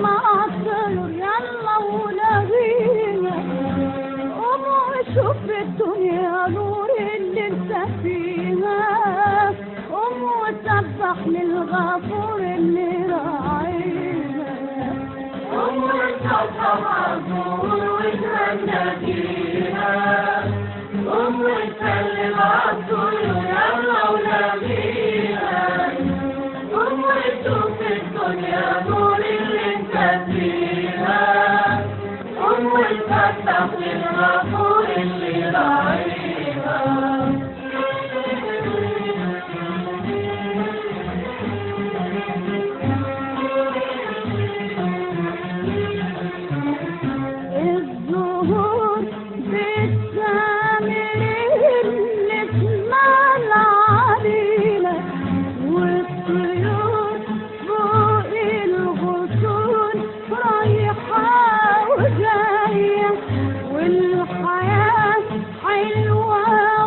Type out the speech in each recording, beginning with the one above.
مع الطيور يلا ولغينا قوم وشوف الدنيا نور اللي انت فيها قوم وسبح للغفور اللي راعينا قوم وسبح عالطول وتهنى فيها قوم وسلم عالطيور يلا ونبيها قوم وشوف الدنيا نور اللي انت فيها قوم وسبح للغفور اللي راعيها الزهور بالسامر اللي اسمها العليلة والطيور فوق الغصون رايحة وجاية والحياة حلوة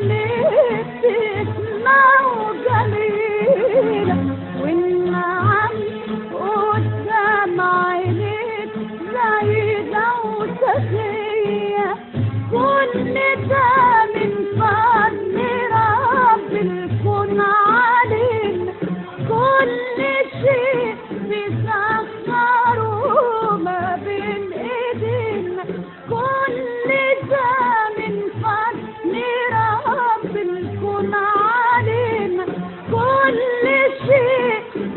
ولبتنا وجميلة والنعم قدام عينيك زايدة وسخية كل ده من فضل رب الكون علينا كل شيء بيسخره ما بين ايدينا كل ده من فضل رب الكون علينا كل شيء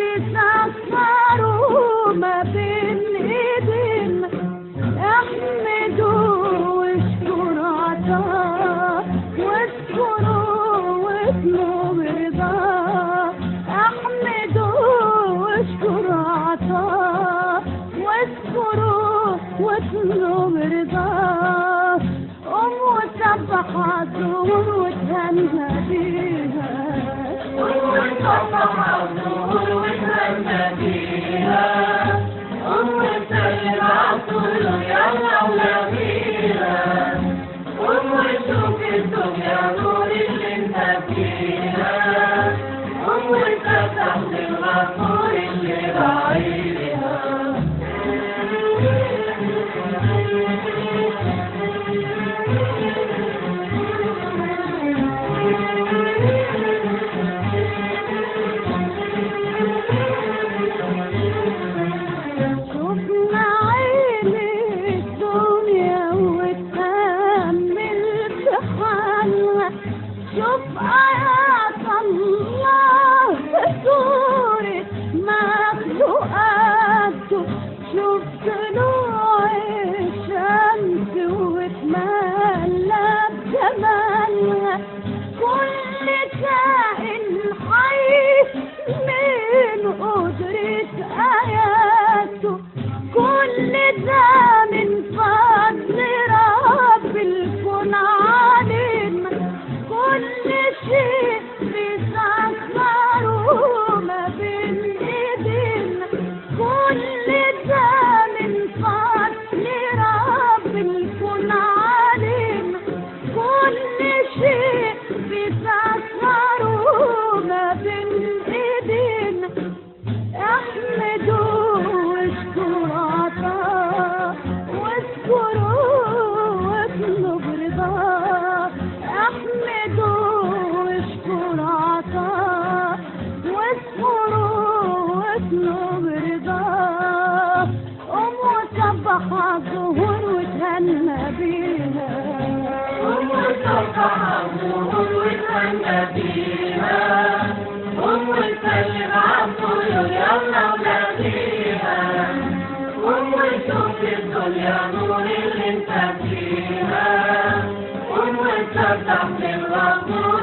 بيسخره ما بين ايدينا احمدوا واشكروا عطاه واذكروا واطلبوا برضاه احمدوا واشكروا عطاه واذكروا واطلبوا برضاه قوم وسبح عالدور وتهنى بيها قوم وسبح عالطول وتهنى فيها قوم وسلم عالطيور يلا ونبيها قوم وشوف الدنيا نور اللي انت فيها قوم وسبح للغفور اللي راعيها شوفنا عين الدنيا وتأمل في حالها شوف آيات الله في سورة مخلوقاته شوف طلوع الشمس وتملى بجمالها كل كائن حي من قدرة آياته كل ده من فضل رب الكون علينا كل شيء بيسخره ما بين ايدينا كل ده من فضل رب الكون علينا كل شيء بيسخره ما بين ايدينا احمدوا واشكروا عطاه واذكروا واطلبوا رضاه احمدوا واشكروا عطاه واذكروا واطلبوا رضاه قوم وسبح عالظهور وتهنى بيها قوم وسبح عالطول وتهنى فيها قوم وسلم عالطيور يلا ونبيها قوم وشوف الدنيا نور اللي انت فيها قوم وسبح للغفور